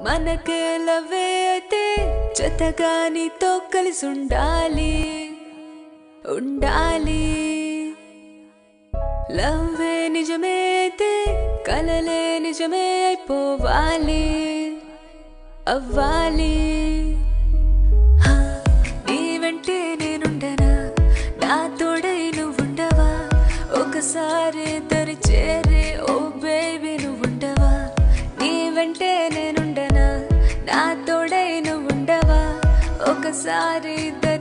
మనకే లవ్వే అయితే జతగా నీతో కలిసి ఉండాలి ఉండాలి లవ్వే నిజమే అయితే కలలే నిజమే అయిపోవాలి అవ్వాలి హా, నీ వెంటే నేనుండనా నా తోడై నువ్వుండవా ఒకసారి దరి చేరే ఓ బేబీ నువ్వుండవా నీ వెంటే నేనుండనా నా తోడై నువ్వుండవా ఒకసారి దరి